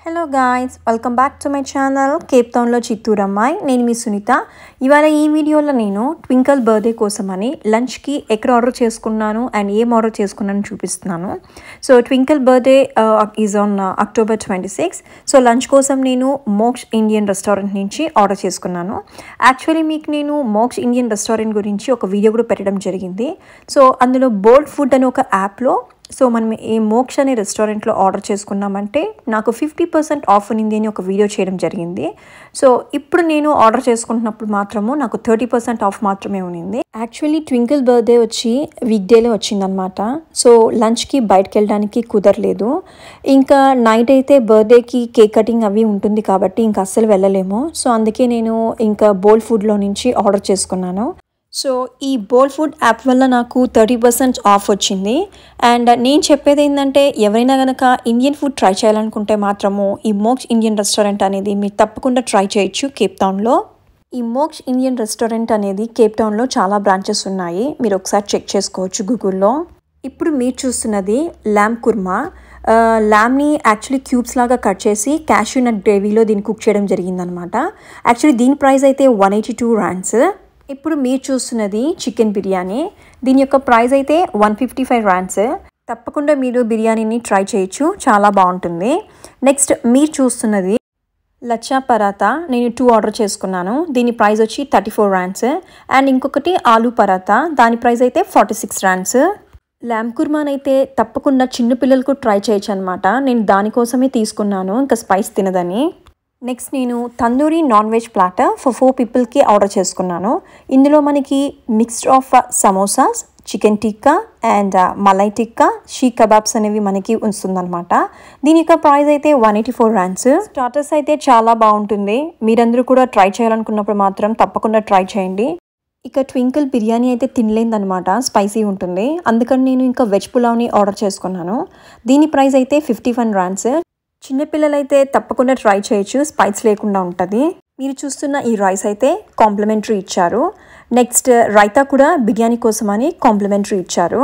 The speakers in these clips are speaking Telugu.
Hello guys welcome back to my channel Cape టౌన్లో చిత్తూరు అమ్మాయి నేను మీ సునీత ఇవాళ ఈ వీడియోలో నేను ట్వింకల్ బర్త్డే కోసం అని లంచ్కి ఎక్కడ ఆర్డర్ చేసుకున్నాను అండ్ ఏం ఆర్డర్ చేసుకున్నాను చూపిస్తున్నాను so Twinkle birthday is on October twenty six so lunch కోసం నేను మోక్స్ ఇండియన్ రెస్టారెంట్ నుంచి ఆర్డర్ చేసుకున్నాను యాక్చువల్లీ మీకు నేను మోక్స్ ఇండియన్ రెస్టారెంట్ గురించి ఒక వీడియో కూడా పెట్టడం జరిగింది సో అందులో బోల్డ్ ఫుడ్ అనే ఒక యాప్లో సో మనం ఈ మోక్ష అనే రెస్టారెంట్లో ఆర్డర్ చేసుకున్నామంటే నాకు ఫిఫ్టీ పర్సెంట్ ఆఫ్ ఉంది అని ఒక వీడియో చేయడం జరిగింది సో ఇప్పుడు నేను ఆర్డర్ చేసుకుంటున్నప్పుడు మాత్రము నాకు థర్టీ పర్సెంట్ ఆఫ్ మాత్రమే ఉన్నింది యాక్చువల్లీ ట్వింకిల్ బర్త్డే వచ్చి వీక్ డేలో వచ్చిందనమాట సో లంచ్కి బయటకు వెళ్ళడానికి కుదరలేదు ఇంకా నైట్ అయితే బర్త్డేకి కేక్ కటింగ్ అవి ఉంటుంది కాబట్టి ఇంకా అస్సలు వెళ్ళలేము సో అందుకే నేను ఇంకా బోల్ ఫుడ్లో నుంచి ఆర్డర్ చేసుకున్నాను సో ఈ బోల్ ఫుడ్ యాప్ వల్ల నాకు థర్టీ పర్సెంట్ ఆఫ్ వచ్చింది అండ్ నేను చెప్పేది ఏంటంటే ఎవరైనా కనుక ఇండియన్ ఫుడ్ ట్రై చేయాలనుకుంటే మాత్రము ఈ మోక్స్ ఇండియన్ రెస్టారెంట్ అనేది మీరు తప్పకుండా ట్రై చేయొచ్చు కేప్ టౌన్లో ఈ మోక్స్ ఇండియన్ రెస్టారెంట్ అనేది కేప్ టౌన్లో చాలా బ్రాంచెస్ ఉన్నాయి మీరు ఒకసారి చెక్ చేసుకోవచ్చు గూగుల్లో ఇప్పుడు మీరు చూస్తున్నది ల్యామ్ కుర్మా ల్యామ్ని యాక్చువల్లీ క్యూబ్స్ లాగా కట్ చేసి క్యాష్యూ నట్ గ్రేవీలో దీన్ని కుక్ చేయడం జరిగిందనమాట యాక్చువల్లీ దీని ప్రైస్ అయితే వన్ ఎయిటీ టూ ర్యాండ్స్ ఇప్పుడు మీరు చూస్తున్నది చికెన్ బిర్యానీ దీని యొక్క ప్రైస్ అయితే వన్ ఫిఫ్టీ ఫైవ్ ర్యాండ్స్ తప్పకుండా మీరు బిర్యానీని ట్రై చేయొచ్చు చాలా బాగుంటుంది నెక్స్ట్ మీరు చూస్తున్నది లచ్చా పరాతా నేను టూ ఆర్డర్ చేసుకున్నాను దీని ప్రైస్ వచ్చి థర్టీ ఫోర్ ర్యాండ్స్ అండ్ ఇంకొకటి ఆలూ పరాతా దాని ప్రైస్ అయితే ఫార్టీ సిక్స్ ర్యాండ్స్ ల్యామ్ కుర్మాన్ అయితే తప్పకుండా చిన్న పిల్లలకు ట్రై చేయొచ్చు అనమాట నేను దానికోసమే తీసుకున్నాను ఇంకా స్పైస్ తినదని నెక్స్ట్ నేను tandoori non veg platter for four పీపుల్కి ఆర్డర్ చేసుకున్నాను ఇందులో మనకి mixed of samosas chicken tikka and malai tikka seekh kebabs అనేవి మనకి ఉంటుందన్నమాట దీని యొక్క ప్రైస్ అయితే one eighty four rands starters అయితే చాలా బాగుంటుంది మీరందరూ కూడా ట్రై చేయాలనుకున్నప్పుడు మాత్రం తప్పకుండా ట్రై చేయండి ఇక ట్వింకిల్ బిర్యానీ అయితే తినలేదనమాట స్పైసీ ఉంటుంది అందుకని నేను ఇంకా వెజ్ పులావ్ని ఆర్డర్ చేసుకున్నాను దీని ప్రైస్ అయితే ఫిఫ్టీ వన్ ర్యాండ్స్ చిన్నపిల్లలైతే తప్పకుండా ట్రై చేయొచ్చు స్పైస్ లేకుండా ఉంటుంది మీరు చూస్తున్న ఈ రైస్ అయితే కాంప్లిమెంటరీ ఇచ్చారు నెక్స్ట్ రైతా కూడా బిర్యానీ కోసమని కాంప్లిమెంటరీ ఇచ్చారు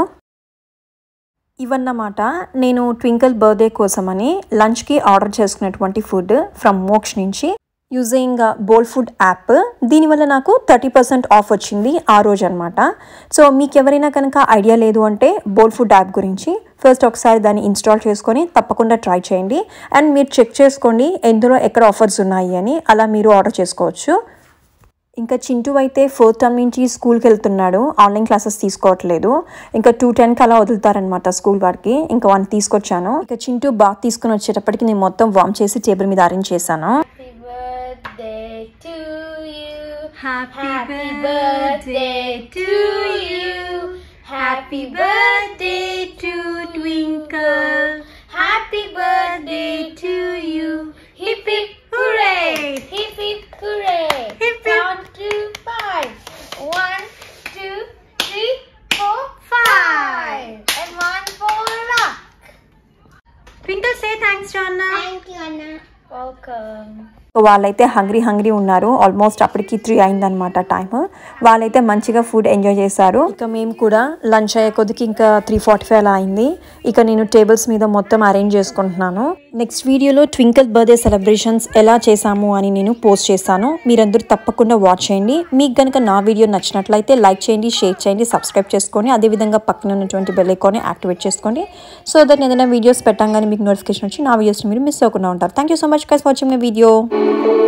ఇవన్నమాట నేను ట్వింకిల్ బర్త్డే కోసమని లంచ్కి ఆర్డర్ చేసుకున్నటువంటి ఫుడ్ ఫ్రమ్ మోక్ష్ నుంచి యూజింగ్ బోల్ ఫుడ్ యాప్ దీనివల్ల నాకు థర్టీ పర్సెంట్ ఆఫ్ వచ్చింది ఆ రోజు అనమాట సో మీకు ఎవరైనా కనుక ఐడియా లేదు అంటే బోల్ ఫుడ్ యాప్ గురించి ఫస్ట్ ఒకసారి దాన్ని ఇన్స్టాల్ చేసుకొని తప్పకుండా ట్రై చేయండి అండ్ మీరు చెక్ చేసుకోండి ఎందులో ఎక్కడ ఆఫర్స్ ఉన్నాయి అని అలా మీరు ఆర్డర్ చేసుకోవచ్చు ఇంకా చింటూ అయితే ఫోర్త్ టర్మ్ నుంచి స్కూల్కి వెళ్తున్నాడు ఆన్లైన్ క్లాసెస్ తీసుకోవట్లేదు ఇంకా టూ టెన్కి అలా వదులుతారనమాట స్కూల్ వారికి ఇంకా వన్ తీసుకొచ్చాను ఇక చింటూ బాగా తీసుకుని వచ్చేటప్పటికి నేను మొత్తం వామ్ చేసి టేబుల్ మీద అరేంజ్ చేశాను birthday to you. Happy Happy birthday to you. Happy birthday to Twinkle. Happy birthday to you. Hip hip hooray. Hip hip hooray. Hip, hip. Count to five. One, two, three, four, five. And one for luck. Twinkle say thanks అన్న Thank you, Anna. Welcome. వాళ్ళైతే హంగ్రీ హంగ్రీ ఉన్నారు ఆల్మోస్ట్ అప్పటికి త్రీ అయిందనమాట టైం వాళ్ళైతే మంచిగా ఫుడ్ ఎంజాయ్ చేశారు ఇక మేము కూడా లంచ్ అయ్యే కొద్దికి ఇంకా త్రీ ఫార్టీ ఫైవ్ అలా అయింది ఇక నేను టేబుల్స్ మీద మొత్తం అరేంజ్ చేసుకుంటున్నాను నెక్స్ట్ వీడియోలో ట్వింకిల్ బర్త్డే సెలబ్రేషన్స్ ఎలా చేశాము అని నేను పోస్ట్ చేస్తాను మీరందరూ తప్పకుండా వాచ్ చేయండి మీకు కనుక నా వీడియో నచ్చినట్లయితే లైక్ చేయండి షేర్ చేయండి సబ్స్క్రైబ్ చేసుకోండి అదేవిధంగా పక్కన ఉన్నటువంటి బెల్ ఐకాన్ని యాక్టివేట్ చేసుకోండి సో దట్ ఏదైనా వీడియోస్ పెట్టంగానే మీకు నోటిఫికేషన్ వచ్చి నా వీడియోస్ని మీరు మిస్ అవ్వకుండా ఉంటారు thank you so much guys watching my video